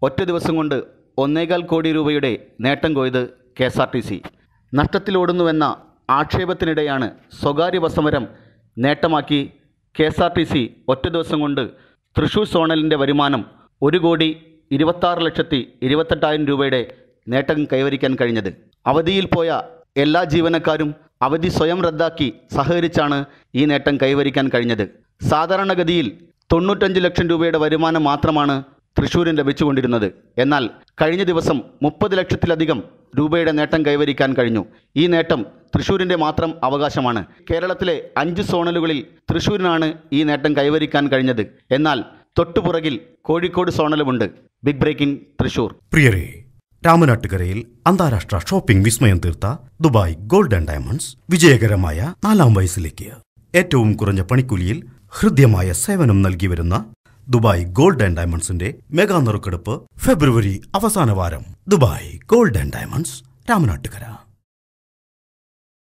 ഒറ്റ ദിവസം കൊണ്ട് ഒന്നേകാൽ കോടി രൂപയുടെ നേട്ടം കൊയ്ത് K S R T C നഷ്ടത്തിലോടുന്നുവെന്ന ആക്ഷേപത്തിനിടെയാണ് സ്വകാര്യ ബസ്സമരം നേട്ടമാക്കി K S R T C ഒറ്റ ദിവസം കൊണ്ട് തൃശൂർ സോണലിൻ്റെ വരുമാനം ഒരു കോടി ഇരുപത്താറ് ലക്ഷത്തി ഇരുപത്തെട്ടായിരം രൂപയുടെ നേട്ടം കൈവരിക്കാൻ കഴിഞ്ഞത് അവധിയിൽ പോയ എല്ലാ ജീവനക്കാരും അവധി സ്വയം റദ്ദാക്കി സഹകരിച്ചാണ് ഈ നേട്ടം കൈവരിക്കാൻ കഴിഞ്ഞത് സാധാരണഗതിയിൽ തൊണ്ണൂറ്റഞ്ച് ലക്ഷം രൂപയുടെ വരുമാനം മാത്രമാണ് തൃശ്ശൂരിന് ലഭിച്ചുകൊണ്ടിരുന്നത് എന്നാൽ കഴിഞ്ഞ ദിവസം മുപ്പത് ലക്ഷത്തിലധികം രൂപയുടെ നേട്ടം കൈവരിക്കാൻ കഴിഞ്ഞു ഈ നേട്ടം തൃശ്ശൂരിൻ്റെ മാത്രം അവകാശമാണ് കേരളത്തിലെ അഞ്ച് സോണലുകളിൽ തൃശ്ശൂരിനാണ് ഈ നേട്ടം കൈവരിക്കാൻ കഴിഞ്ഞത് എന്നാൽ തൊട്ടുപുറകിൽ കോഴിക്കോട് സോണലുമുണ്ട് ബിഗ് ബ്രേക്കിംഗ് തൃശ്ശൂർ പ്രിയരെ രാമനാട്ടുകരയിൽ അന്താരാഷ്ട്ര ഷോപ്പിംഗ് വിസ്മയം തീർത്ത ദുബായ് ഗോൾഡൻ ഡയമണ്ട്സ് വിജയകരമായ നാലാം വയസ്സിലേക്ക് ഏറ്റവും കുറഞ്ഞ പണിക്കൂലിയിൽ ഹൃദ്യമായ സേവനം നൽകി വരുന്ന ദുബായ് ഗോൾഡ് ആൻഡ് ഡയമണ്ട്സിന്റെ മെഗാ നറുക്കെടുപ്പ് ഫെബ്രുവരി അവസാന വാരം Dubai gold and diamonds Ramanattukara